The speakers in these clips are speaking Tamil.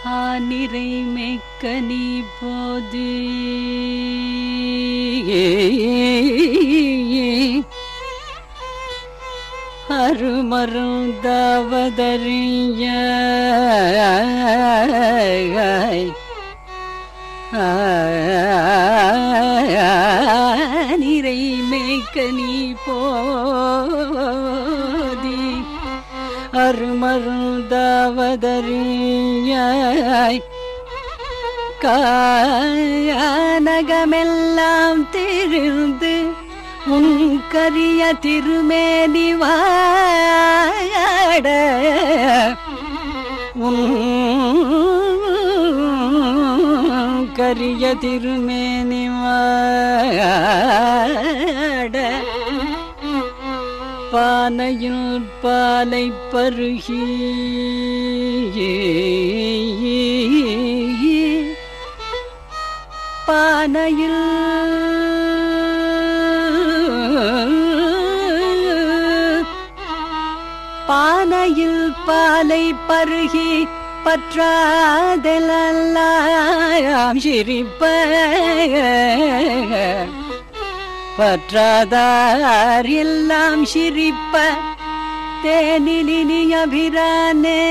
ஆனிரை மெக்க நீ போது அருமருந்தவதறிய நிறை மேய்க்க நீ போதி அருமருந்தவதறியாய் கானகமெல்லாம் திருந்து உன் கரிய திருமேனி வாட உன் கரிய திருமேனி வாட பானையில் பாலை பருகி பானையில் பானையில் பாலை பருகி பற்றாதெல்லாம் சிரிப்ப பற்றாதார் எல்லாம் சிரிப்ப தேனிலினி அபிரானே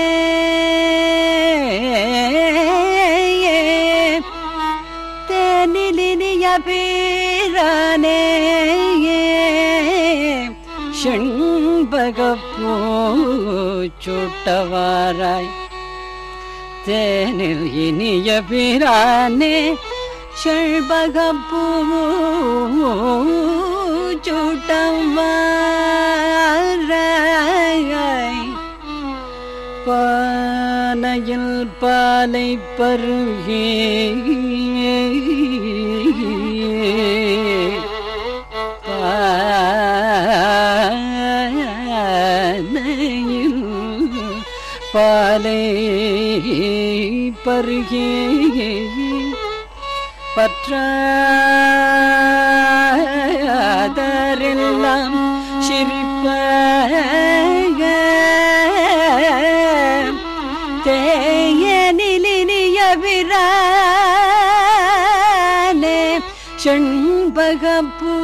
தேனிலினி அபிரானே செண்பகப்பூ சுட்டவாராய் தேனில் இனிய பிரானே செண்பகப்பூ சுட்டவாராய் பானையில் பாலை பருகே பானையில் பாலை பருகே பற்றாதரெல்லாம் சிரிப்ப தேயனிலினிய விரானே செண்பகப்பூ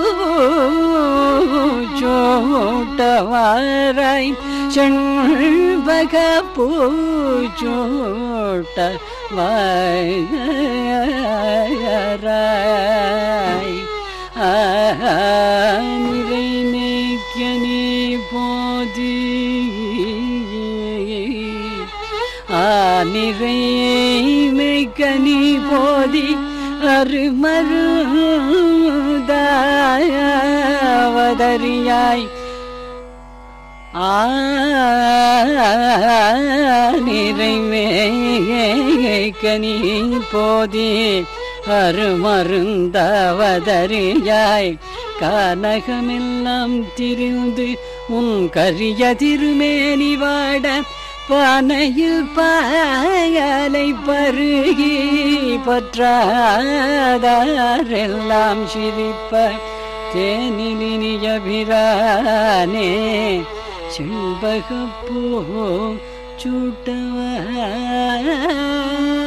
சோட்டவாராய் செண்பகப்பூ சோட்ட வாராய் நிறை மேய்க்கனே போது நிறை மேய்க்கனி போதி அருமருதாவதறியாய் நிறைவேகனி போதே அருமருந்தவதறியாய் கானகமெல்லாம் திரிந்து உன் கரிய திருமேனி வாட பானையில் பாயலை பருகி பற்றாதாரெல்லாம் சிரிப்ப தேனிலினிய பிரானே செண்பகப்பூ சூட்டவ